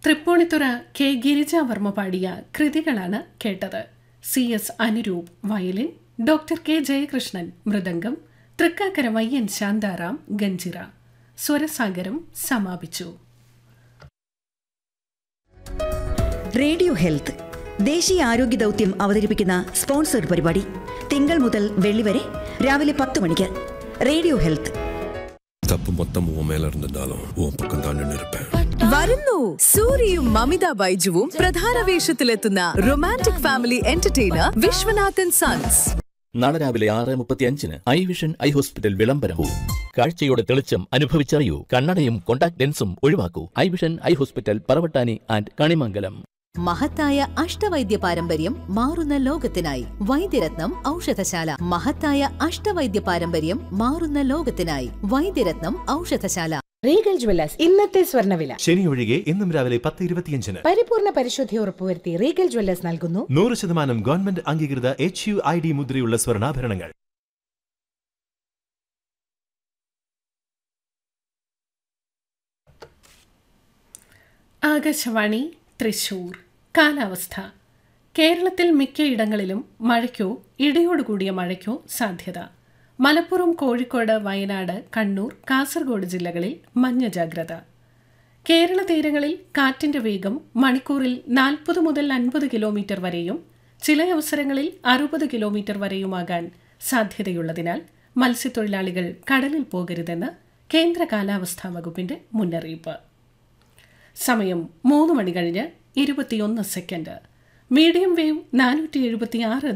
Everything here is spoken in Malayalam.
തൃപ്പൂണിത്തുറ കെ ഗിരിജാവർമ്മ പാടിയ കൃതികളാണ് കേട്ടത് C S Anuroop violin doctor K Jayakrishnan mridangam Thrikkakara വയ്യൻ ശാന്താറാം ഗഞ്ചിറ സ്വരസാഗരം സമാപിച്ചു റേഡിയോ ഹെൽത്ത് ദേശീയ ആരോഗ്യ ദൗത്യം അവതരിപ്പിക്കുന്ന സ്പോൺസർഡ് പരിപാടി തിങ്കൾ മുതൽ വെള്ളി വരെ രാവിലെ പത്ത് മണിക്ക് റേഡിയോ ഹെൽത്ത് தப்பு மொத்தம் உன் மேல இருந்திருந்தாலும் உன் பக்கம் தான் நின்று இருப்பேன் വരുന്നു സൂര്യയും മമിത ബൈജുവും പ്രധാന വേഷത്തിലെത്തുന്ന romantic family entertainer Vishwanathan sons നാളെ രാവിലെ ആറ് മുപ്പത്തി അഞ്ചിന് ഐ വിഷൻ ഐ ഹോസ്പിറ്റൽ വിളംബരവും കാഴ്ചയുടെ തെളിച്ചം അനുഭവിച്ചറിയൂ കണ്ണടയും കോണ്ടാക്ട് ലെൻസും ഒഴിവാക്കൂ eye vision eye hospital Paravattani and Kanimangalam മഹത്തായ അഷ്ടവൈദ്യ പാരമ്പര്യം മാറുന്ന ലോകത്തിനായി വൈദ്യരത്നം ഔഷധശാല മഹത്തായ അഷ്ടവൈദ്യ പാരമ്പര്യം മാറുന്ന ലോകത്തിനായി വൈദ്യരത്നം ഔഷധശാല റീഗൽ ജ്വല്ലേഴ്സ് ഇന്നത്തെ സ്വർണ്ണവില ശനി ഒഴികെ ഇന്നും രാവിലെ പത്ത് ഇരുപത്തിയഞ്ചിന് പരിപൂർണ പരിശുദ്ധി ഉറപ്പുവരുത്തി റീഗൽ ജ്വല്ലേഴ്സ് നൽകുന്നു നൂറ് ശതമാനം ഗവൺമെന്റ് അംഗീകൃത എച്ച് യു ഐ ഡി മുദ്രയുള്ള സ്വർണ്ണാഭരണങ്ങൾ ആകാശവാണി തൃശൂർ കാലാവസ്ഥ കേരളത്തിൽ മിക്കയിടങ്ങളിലും മഴയ്ക്കോ ഇടിയോടുകൂടിയ മഴയ്ക്കോ സാധ്യത മലപ്പുറം കോഴിക്കോട് വയനാട് കണ്ണൂർ കാസർഗോഡ് ജില്ലകളിൽ മഞ്ഞ ജാഗ്രത കേരള തീരങ്ങളിൽ കാറ്റിന്റെ വേഗം മണിക്കൂറിൽ നാൽപ്പത് മുതൽ അൻപത് കിലോമീറ്റർ വരെയും ചിലയവസരങ്ങളിൽ അറുപത് കിലോമീറ്റർ വരെയുമാകാൻ സാധ്യതയുള്ളതിനാൽ മത്സ്യത്തൊഴിലാളികൾ കടലിൽ പോകരുതെന്ന് കേന്ദ്ര കാലാവസ്ഥാ വകുപ്പിന്റെ മുന്നറിയിപ്പ് സമയം മൂന്ന് മണി കഴിഞ്ഞ് ഇരുപത്തിയൊന്ന് സെക്കൻഡ് മീഡിയം വേവ് നാനൂറ്റി എഴുപത്തിയാറ്